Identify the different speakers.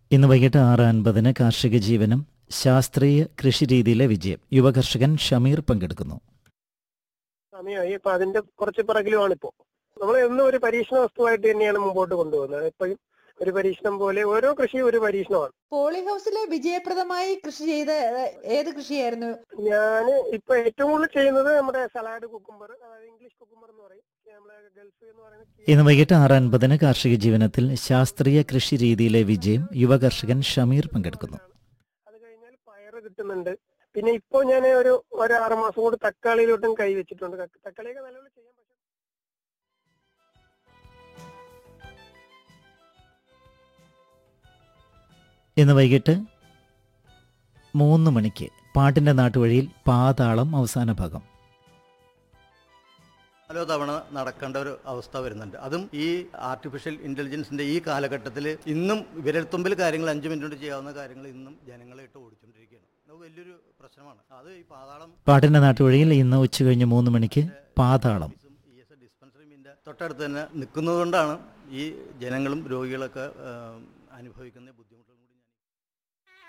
Speaker 1: ഇന്ന് വൈകിട്ട് ആറ് അൻപതിന് കാർഷിക ജീവനം ശാസ്ത്രീയ കൃഷിരീതിയിലെ വിജയം യുവകർഷകൻ ഷമീർ പങ്കെടുക്കുന്നു
Speaker 2: സമയമായി ഇപ്പൊ അതിന്റെ കുറച്ച് പിറകിലുമാണ് ഇപ്പോ നമ്മൾ എന്നും ഒരു പരീക്ഷണ വസ്തുവായിട്ട് തന്നെയാണ് മുമ്പോട്ട് കൊണ്ടുപോകുന്നത് എപ്പോഴും ഒരു പരീക്ഷണം പോലെ ഓരോ കൃഷിയും ഒരു പരീക്ഷണമാണ്
Speaker 3: പോളി ഹൗസിലെ വിജയപ്രദമായി കൃഷി ചെയ്ത ഏ, ഏത് കൃഷിയായിരുന്നു
Speaker 2: ഞാൻ ഇപ്പൊ ഏറ്റവും കൂടുതൽ ചെയ്യുന്നത് നമ്മുടെ സലാഡ് കുക്കുംബർ അതായത് ഇംഗ്ലീഷ് കുക്കുംബർ എന്ന് പറയും നമ്മളെ ഗൾഫ് എന്ന് പറയുന്നത്
Speaker 1: ഇന്ന് വൈകിട്ട് ആറ് അൻപതിന് കാർഷിക ജീവനത്തിൽ ശാസ്ത്രീയ കൃഷി രീതിയിലെ വിജയം യുവകർഷകൻ ഷമീർ പങ്കെടുക്കുന്നു
Speaker 2: അത് കഴിഞ്ഞാൽ പയറ് കിട്ടുന്നുണ്ട് പിന്നെ ഇപ്പോ ഞാൻ ഒരു ഒരു ആറ് മാസം കൂടി തക്കാളിയിലോട്ടും കൈ വെച്ചിട്ടുണ്ട് തക്ക- തക്കാളിയൊക്കെ നല്ലപോലെ ചെയ്യാൻ പക്ഷെ
Speaker 1: ഇന്ന് വൈകിട്ട് മൂന്ന് മണിക്ക് പാട്ടിന്റെ നാട്ടുവഴിയിൽ പാതാളം അവസാന ഭാഗം
Speaker 4: പല തവണ നടക്കേണ്ട ഒരു അവസ്ഥ വരുന്നുണ്ട് അതും ഈ ആർട്ടിഫിഷ്യൽ ഇന്റലിജൻസിന്റെ ഈ കാലഘട്ടത്തിൽ ഇന്നും വിരൽത്തുമ്പിൽ കാര്യങ്ങൾ അഞ്ച് മിനിറ്റ് കൊണ്ട് ചെയ്യാവുന്ന കാര്യങ്ങൾ ഇന്നും ജനങ്ങളെ ഇട്ട് ഓടിച്ചുകൊണ്ടിരിക്കുകയാണ് അത് വലിയൊരു പ്രശ്നമാണ് അത് ഈ പാതാളം
Speaker 1: പാട്ടിന്റെ നാട്ടുവഴിയിൽ ഇന്ന് ഉച്ചകഴിഞ്ഞ് മൂന്ന് മണിക്ക് പാതാളം
Speaker 4: ഇ എസ് ഡിസ്പെൻസറിയും ഇതിന്റെ തൊട്ടടുത്ത് തന്നെ നിൽക്കുന്നതുകൊണ്ടാണ് ഈ ജനങ്ങളും രോഗികളൊക്കെ ആ, അനുഭവിക്കുന്ന ബുദ്ധിമുട്ട്